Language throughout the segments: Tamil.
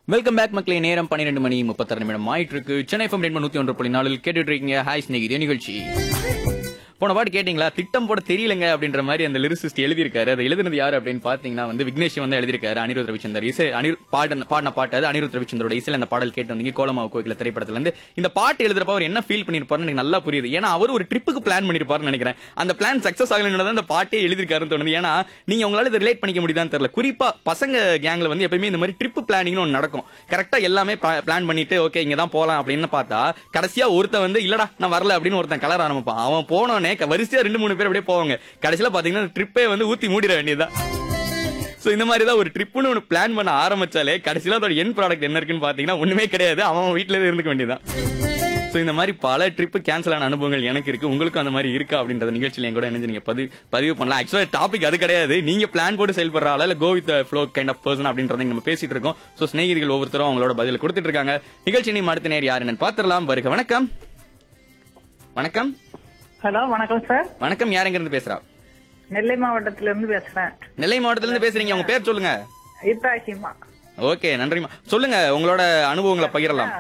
வெல்கம் பேக் மக்களே நேரம் பன்னிரெண்டு மணி முப்பத்தாறு நிமிடம் ஆயிட்டு இருக்கு சென்னை எஃப்எம் ரெண்டு நூத்தி ஒன்று புள்ளி நாலில் கேட்டுட்டு இருக்கீங்க ஹாய் ஸ்நேகிதே நிகழ்ச்சி போன பாட்டு கேட்டீங்களா திட்டம் போட தெரியலங்க அப்படின்ற மாதிரி அந்த லிரிசிஸ்ட் எழுதியிருக்காரு அதை எழுதினது யாரு அப்படின்னு பாத்தீங்கன்னா வந்து விக்னேஷ் வந்து எழுதியிருக்காரு அனிருத் ரவிச்சந்தர் இசை அனிரு பாடின பாடின பாட்டு அது அனிருத் ரவிச்சந்தரோட இசையில அந்த பாடல் கேட்டு வந்தீங்க கோலமாவு கோயில திரைப்படத்துல இருந்து இந்த பாட்டு எழுதுறப்ப அவர் என்ன ஃபீல் பண்ணிருப்பாருன்னு எனக்கு நல்லா புரியுது ஏன்னா அவர் ஒரு ட்ரிப்புக்கு பிளான் பண்ணிருப்பாருன்னு நினைக்கிறேன் அந்த பிளான் சக்சஸ் ஆகலன்னு அந்த பாட்டே எழுதிருக்காருன்னு தோணுது ஏன்னா நீங்க உங்களால இதை ரிலேட் பண்ணிக்க முடியுதான்னு தெரியல குறிப்பா பசங்க கேங்ல வந்து எப்பயுமே இந்த மாதிரி ட்ரிப் பிளானிங்னு ஒன்று நடக்கும் கரெக்டா எல்லாமே பிளான் பண்ணிட்டு ஓகே இங்க தான் போலாம் அப்படின்னு பார்த்தா கடைசியா ஒருத்தன் வந்து இல்லடா நான் வரல அப்படின்னு ஒருத்தன் கலர் ஆரம்பிப்பான் அவன் போனோடனே க- வரிசையா ரெண்டு மூணு பேர் அப்படியே போவாங்க கடைசியில பாத்தீங்கன்னா ட்ரிப்பே வந்து ஊத்தி மூடிட வேண்டியதுதான் சோ இந்த மாதிரி தான் ஒரு ட்ரிப்னு ஒன்று பிளான் பண்ண ஆரம்பிச்சாலே கடைசியில அதோட என் ப்ராடக்ட் என்ன இருக்குன்னு பாத்தீங்கன்னா ஒண்ணுமே கிடையாது அவன் அவன் வீட்ல இருந்துக்க வேண்டியதான் சோ இந்த மாதிரி பல ட்ரிப் கேன்சல் ஆன அனுபவங்கள் எனக்கு இருக்கு உங்களுக்கும் அந்த மாதிரி இருக்கா அப்படின்றத நிகழ்ச்சியில என் கூட இணைஞ்சு நீங்க பதிவு பதிவு பண்ணலாம் ஆக்சுவலா டாபிக் அது கிடையாது நீங்க பிளான் போட்டு செயல்படுற ஆளா இல்ல go with flow kind of person அப்படின்றத நம்ம பேசிட்டு இருக்கோம் சோ சிநேகிதிகள் ஒவ்வொருத்தரும் அவங்களோட பதில் கொடுத்துட்டு இருக்காங்க நிகழ்ச்சி நீ அடுத்த நேர் யாரு என்னன்னு பாத்திரலாம் வருக வணக்கம் வணக்கம் ஹலோ வணக்கம் சார் வணக்கம் யாருங்க இருந்து பேசுறா நெல்லை மாவட்டத்துல இருந்து பேசுறேன் நெல்லை மாவட்டத்துல இருந்து பேசுறீங்க உங்க பேர் சொல்லுங்க இப்ராஹிமா ஓகே நன்றிம்மா சொல்லுங்க உங்களோட அனுபவங்களை பகிரலாம்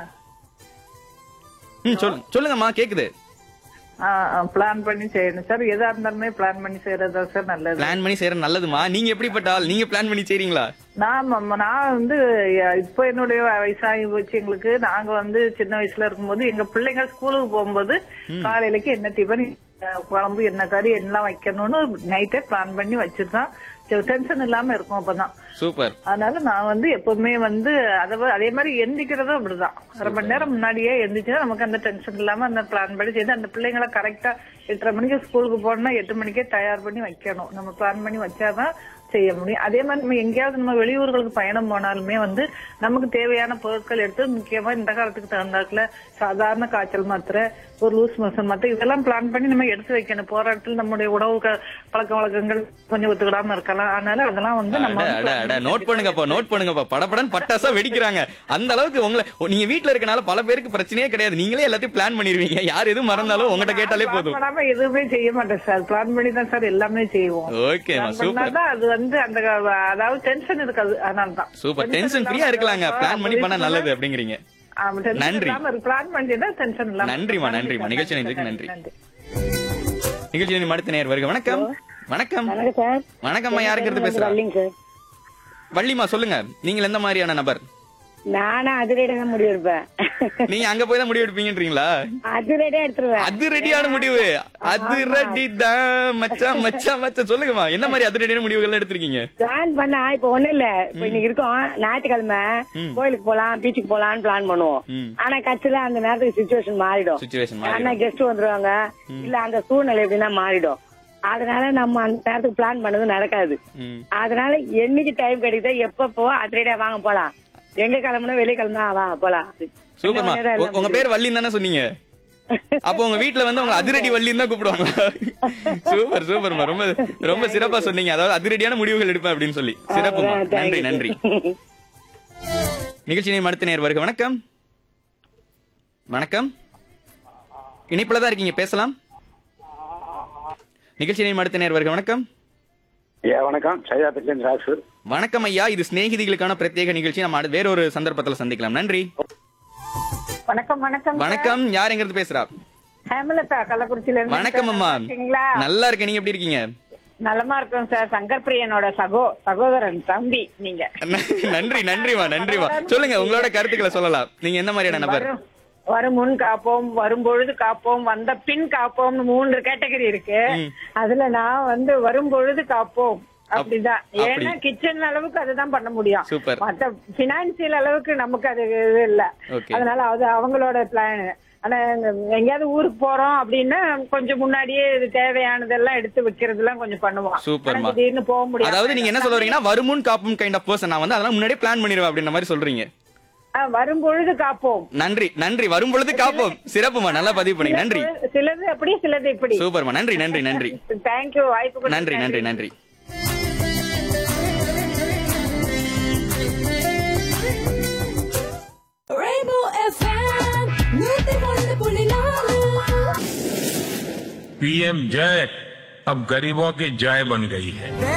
ம் சொல்லுங்க சொல்லுங்கம்மா கேக்குது பிளான் பண்ணி செய்யணும் சார் எதா இருந்தாலுமே பிளான் பண்ணி செய்யறது தான் சார் நல்லது பிளான் பண்ணி செய்யறது நல்லதுமா நீங்க எப்படிப்பட்ட ஆள் நீங்க பிளான் பண்ணி செய்றீங்களா நான் ம- நான் வந்து அஹ், இப்போ என்னுடைய வயசாகி போச்சு எங்களுக்கு நாங்க வந்து சின்ன வயசுல இருக்கும்போது எங்க பிள்ளைங்க ஸ்கூலுக்கு போகும்போது காலையிலக்கு என்ன டிஃபன் அஹ், குழம்பு என்ன கறி எல்லாம் வைக்கணும்னு நைட்டே பிளான் பண்ணி வச்சிருந்தோம் டென்ஷன் இல்லாம இருக்கும் அப்பதான் சூப்பர் அதனால நான் வந்து எப்பவுமே வந்து அதை வ- அதே மாதிரி எந்திக்கிறதும் அப்படிதான் அரை மணி நேரம் முன்னாடியே எந்திரிச்சுன்னா நமக்கு அந்த டென்ஷன் இல்லாம அந்த பிளான் படி செய்து அந்த பிள்ளைங்களை கரெக்டா எட்டரை மணிக்கு ஸ்கூலுக்கு போகணும்னா எட்டு மணிக்கே தயார் பண்ணி வைக்கணும் நம்ம பிளான் பண்ணி வச்சாதான் செய்ய முடியும் அதே மாதிரி நம்ம எங்கேயாவது நம்ம வெளியூர்களுக்கு பயணம் போனாலுமே வந்து நமக்கு தேவையான பொருட்கள் எடுத்து முக்கியமா இந்த காலத்துக்கு தகுந்தாக்குல சாதாரண காய்ச்சல் மாத்திரை ஒரு லூஸ் மோஷன் மாத்திரை இதெல்லாம் பிளான் பண்ணி நம்ம எடுத்து வைக்கணும் போற இடத்துல நம்முடைய உணவு க- பழக்க வழக்கங்கள் கொஞ்சம் ஒத்துக்கிடாம இருக்கலாம் அதனால அதெல்லாம் வந்து நம்ம அட, வந்து அட, அட, நோட் பண்ணுங்கப்பா நோட் பண்ணுங்கப்பா படபடன் பட்டாசா வெடிக்கிறாங்க அந்த அளவுக்கு உங்களை ஓ, நீங்க வீட்ல இருக்கனால பல பேருக்கு பிரச்சனையே கிடையாது நீங்களே எல்லாத்தையும் பிளான் பண்ணிருவீங்க யார் எதுவும் மறந்தாலும் உங்ககிட்ட கேட்டாலே plan போதும் பண்ணாம எதுவுமே செய்ய மாட்டேன் சார் பிளான் பண்ணி தான் சார் எல்லாமே செய்வோம் ஓகேமா Plan சூப்பர் பண்ணாதான் அது வந்து அந்த அதாவது டென்ஷன் இருக்காது அதனால தான் சூப்பர் டென்ஷன் ஃப்ரீயா இருக்கலாங்க பிளான் பண்ணி பண்ணா நல்லது அப்படிங்கிறீங்க நன்றி. பிளான் பண்ணிட்டா டென்ஷன் இல்லாம நன்றிம்மா, நன்றிம்மா. நிகழ்ச்சி நினைஞ்சதுக்கு நன்றி. நிகழ்ச்சி அடுத்த நேர் வருக வணக்கம் வணக்கம் வணக்கம் சார் வணக்கம்மா யாருக்கு இருந்து பேசுறா வரலைங்க சார் வள்ளிமா சொல்லுங்க நீங்கள் எந்த மாதிரியான நபர் நானும் அதிரடி தான் முடிவு எடுப்பேன் நீங்க அங்க போய் தான் முடிவு எடுப்பீங்கன்றீங்களா அதிரடியா எடுத்துருவேன் அது ரெடியான முடிவு அது ரெடி தான் மச்சான் மச்சான் மச்சான் சொல்லுங்கம்மா என்ன மாதிரி அது ரெடியான முடிவுகள் எடுத்திருக்கீங்க பிளான் பண்ணா இப்ப ஒண்ணும் இல்ல இப்ப இன்னைக்கு இருக்கோம் ஞாயிற்றுக்கிழமை கோயிலுக்கு போலாம் பீச்சுக்கு போலாம்னு பிளான் பண்ணுவோம் ம். ஆனா கட்சியில அந்த நேரத்துக்கு சுச்சுவேஷன் மாறிடும் சுச்சுவேஷன் அண்ணா கெஸ்ட் வந்துருவாங்க இல்ல அந்த சூழ்நிலை எப்படின்னா மாறிடும் அதனால நம்ம அந்த நேரத்துக்கு பிளான் பண்ணது நடக்காது ம் அதனால என்னைக்கு டைம் கிடைக்குதோ எப்ப போ அதிரடியா வாங்க போலாம் எங்க கிளம்புனா வெளியே கிளம்புனா வா போலாம் சூப்பர்மா இந்த மாதிரி தான் உ- உங்க பேர் வள்ளின்னு தானே சொன்னீங்க அப்போ உங்க வீட்ல வந்து உங்க அதிரடி வள்ளின்னு தான் கூப்பிடுவாங்க சூப்பர் சூப்பர்மா ரொம்ப ரொம்ப சிறப்பா சொன்னீங்க அதாவது அதிரடியான முடிவுகள் எடுப்பேன் அப்படின்னு சொல்லி சிறப்புமா அதான், thank நன்றி you. நன்றி நிகழ்ச்சி நேரம் அடுத்த நேர் வருக வணக்கம் வணக்கம் இணைப்புல தான் இருக்கீங்க பேசலாம் நிகழ்ச்சி நேரம் அடுத்த நேர் வருக வணக்கம் ஐயா வணக்கம் சைதாபேட்டிலேருந்து ராசு வணக்கம் ஐயா இது சிநேகிதிகளுக்கான பிரத்யேக நிகழ்ச்சி நம்ம அடுத்த வேறொரு சந்தர்ப்பத்துல சந்திக்கலாம் நன்றி வணக்கம் வணக்கம் வணக்கம் யார் எங்க இருந்து பேசுறா ஹேமலதா கள்ளக்குறிச்சியில இருந்து வணக்கம் அம்மா இருக்கீங்களா நல்லா இருக்கேன் நீங்க எப்படி இருக்கீங்க நலமா இருக்கோம் சார் சங்கர் பிரியனோட சகோ சகோதரன் தம்பி நீங்க நன்றி நன்றிமா நன்றிமா சொல்லுங்க உங்களோட கருத்துக்களை சொல்லலாம் நீங்க எந்த மாதிரியான நபர் வரும் வரும் முன் காப்போம் வரும் பொழுது காப்போம் வந்த பின் காப்போம்னு மூன்று கேட்டகரி இருக்கு அதுல நான் வந்து வரும் பொழுது காப்போம் அப்படிதான் அப்படி. ஏன்னா கிச்சன் அளவுக்கு அதுதான் பண்ண முடியும் Super. மத்த பினான்சியல் அளவுக்கு நமக்கு அது இது இல்ல Okay. அதனால அது அவங்களோட பிளான் ஆனா எங்க- எங்கேயாவது ஊருக்கு போறோம் அப்படின்னா கொஞ்சம் முன்னாடியே இது தேவையானதெல்லாம் எடுத்து வைக்கிறதெல்லாம் கொஞ்சம் பண்ணுவோம் சூப்பர்மா. ஆனா திடீர்னு போக முடியாது அதாவது நீங்க என்ன சொல்ல வரீங்கன்னா வருமுன் காப்பும் கைண்ட் ஆஃப் பர்சன் நான் வந்து அதெல்லாம் முன்னாடியே பிளான் பண்ணிடுவேன் அப்படின்ற மாதிரி சொல்றீங்க வரும் பொழுது காப்போம் நன்றி நன்றி வரும் பொழுது காப்போம் சிறப்புமா நல்லா பதிவு பண்ணீங்க நன்றி சிலது அப்படி சிலது இப்படி சூப்பர்மா நன்றி நன்றி நன்றி தேங்க்யூ வாய்ப்பு கொடுத்ததுக்கு நன்றி நன்றி நன்றி Rainbow FM, நூத்தி ஒன்று புள்ளி நாலு पीएम जय अब गरीबों की जय बन गई है